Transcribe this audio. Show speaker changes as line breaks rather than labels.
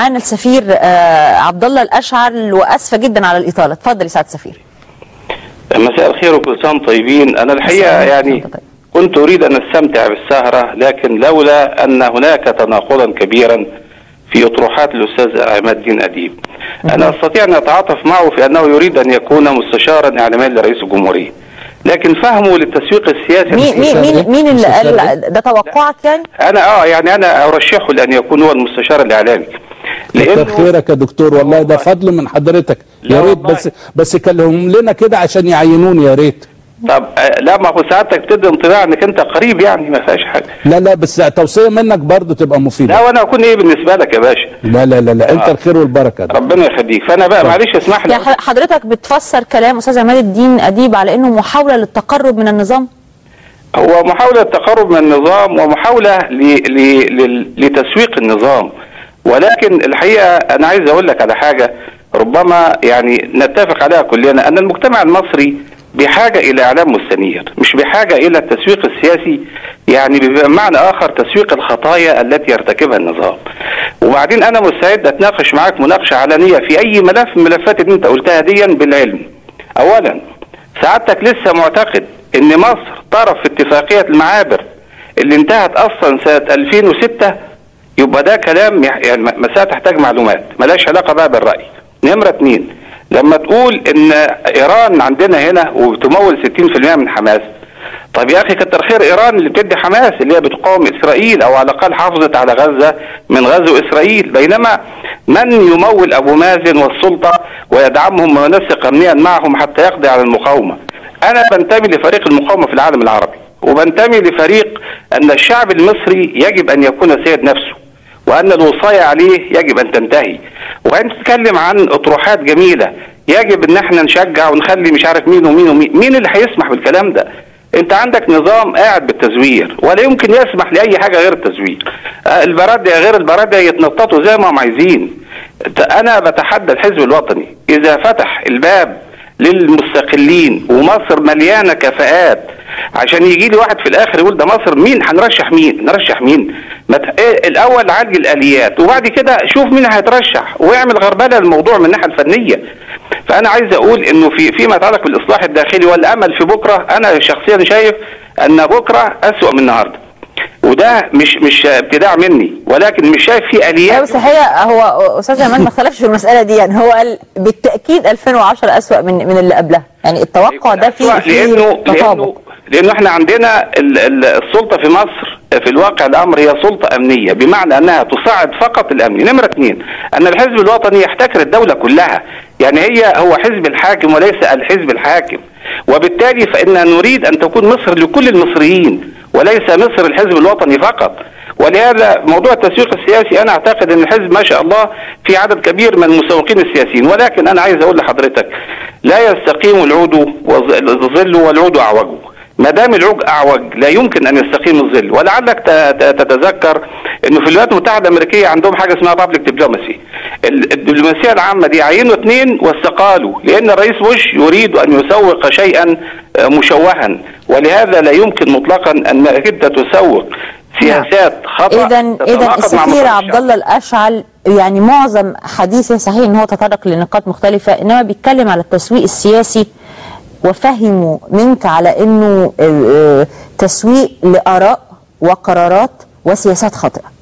معانا السفير آه، عبد الله الاشعل واسفه جدا على الاطاله اتفضل يا سعاده السفير
مساء الخير وكل سنه وانتم طيبين انا الحقيقه
مساء
يعني
الخير.
كنت اريد ان استمتع بالسهره لكن لولا ان هناك تناقضا كبيرا في اطروحات الاستاذ عماد الدين اديب انا استطيع ان اتعاطف معه في انه يريد ان يكون مستشارا اعلاميا لرئيس الجمهوريه لكن فهمه للتسويق السياسي
مين مين مين, مين اللي قال ده توقعك يعني
انا اه يعني انا ارشحه لان يكون هو المستشار الاعلامي
كتر خيرك يا دكتور والله ده فضل من حضرتك
لا
يا ريت
والله.
بس بس كلمهم لنا كده عشان يعينوني يا ريت
طب آه، لا ما هو سعادتك تدي انطباع انك انت قريب يعني ما فيهاش حاجه
لا لا بس توصيه منك برضو تبقى
لا
مفيده
وانا اكون ايه بالنسبه لك يا باشا
لا لا لا, لا. انت
آه.
الخير والبركه ده.
ربنا يخليك فانا بقى معلش اسمح لي
يعني ح- حضرتك بتفسر كلام استاذ عماد الدين اديب على انه محاوله للتقرب من النظام
هو محاولة تقرب من النظام ومحاولة ل... ل... ل... لتسويق النظام ولكن الحقيقة أنا عايز أقول لك على حاجة ربما يعني نتفق عليها كلنا أن المجتمع المصري بحاجة إلى إعلام مستنير مش بحاجة إلى التسويق السياسي يعني بمعنى آخر تسويق الخطايا التي يرتكبها النظام وبعدين أنا مستعد أتناقش معاك مناقشة علنية في أي ملف من الملفات اللي أنت قلتها ديا بالعلم أولا سعادتك لسه معتقد ان مصر طرف في اتفاقية المعابر اللي انتهت اصلا سنة 2006 يبقى ده كلام يح- يعني م- مسألة تحتاج معلومات ملاش علاقة بقى بالرأي نمرة اتنين لما تقول ان ايران عندنا هنا وبتمول 60% من حماس طب يا اخي كتر خير ايران اللي بتدي حماس اللي هي بتقاوم اسرائيل او على الاقل حافظت على غزه من غزو اسرائيل بينما من يمول ابو مازن والسلطه ويدعمهم وينسق امنيا معهم حتى يقضي على المقاومه. انا بنتمي لفريق المقاومه في العالم العربي وبنتمي لفريق ان الشعب المصري يجب ان يكون سيد نفسه وان الوصايه عليه يجب ان تنتهي وانت تتكلم عن اطروحات جميله يجب ان احنا نشجع ونخلي مش عارف مين ومين ومين مين اللي هيسمح بالكلام ده انت عندك نظام قاعد بالتزوير ولا يمكن يسمح لاي حاجه غير التزوير آه، البرادة غير البرادة يتنططوا زي ما هم عايزين ت- انا بتحدى الحزب الوطني اذا فتح الباب للمستقلين ومصر مليانه كفاءات عشان يجي لي واحد في الاخر يقول ده مصر مين هنرشح مين نرشح مين ما ت... إيه الاول عالج الاليات وبعد كده شوف مين هيترشح واعمل غربله الموضوع من الناحيه الفنيه فانا عايز اقول انه في فيما يتعلق بالاصلاح الداخلي والامل في بكره انا شخصيا شايف ان بكره اسوا من النهارده وده مش مش ابتداع مني ولكن مش شايف في
لا
اليات
بس الحقيقه هو استاذ عماد ما اختلفش في المساله دي يعني هو قال بالتاكيد 2010 اسوا من من اللي قبلها يعني التوقع ده فيه فيه
لانه
تطابق
لانه لانه احنا عندنا ال- ال- السلطه في مصر في الواقع الامر هي سلطه امنيه بمعنى انها تساعد فقط الامن نمره اثنين ان الحزب الوطني يحتكر الدوله كلها يعني هي هو حزب الحاكم وليس الحزب الحاكم وبالتالي فإننا نريد أن تكون مصر لكل المصريين وليس مصر الحزب الوطني فقط ولهذا موضوع التسويق السياسي انا اعتقد ان الحزب ما شاء الله في عدد كبير من المسوقين السياسيين ولكن انا عايز اقول لحضرتك لا يستقيم العود والظل والعود اعوجه ما دام العوج اعوج لا يمكن ان يستقيم الظل ولعلك ت- ت- تتذكر انه في الولايات المتحده الامريكيه عندهم حاجه اسمها بابليك دبلوماسي الدبلوماسيه العامه دي عينوا اثنين واستقالوا لان الرئيس بوش يريد ان يسوق شيئا آه، مشوها ولهذا لا يمكن مطلقا ان انت تسوق سياسات خطا
اذا اذا
تتناقض مع
السفير
مصالح
عبد
الشعب.
الله الاشعل يعني معظم حديثه صحيح ان هو تطرق لنقاط مختلفه انما بيتكلم على التسويق السياسي وفهموا منك على انه آه، آه، تسويق لاراء وقرارات وسياسات خاطئه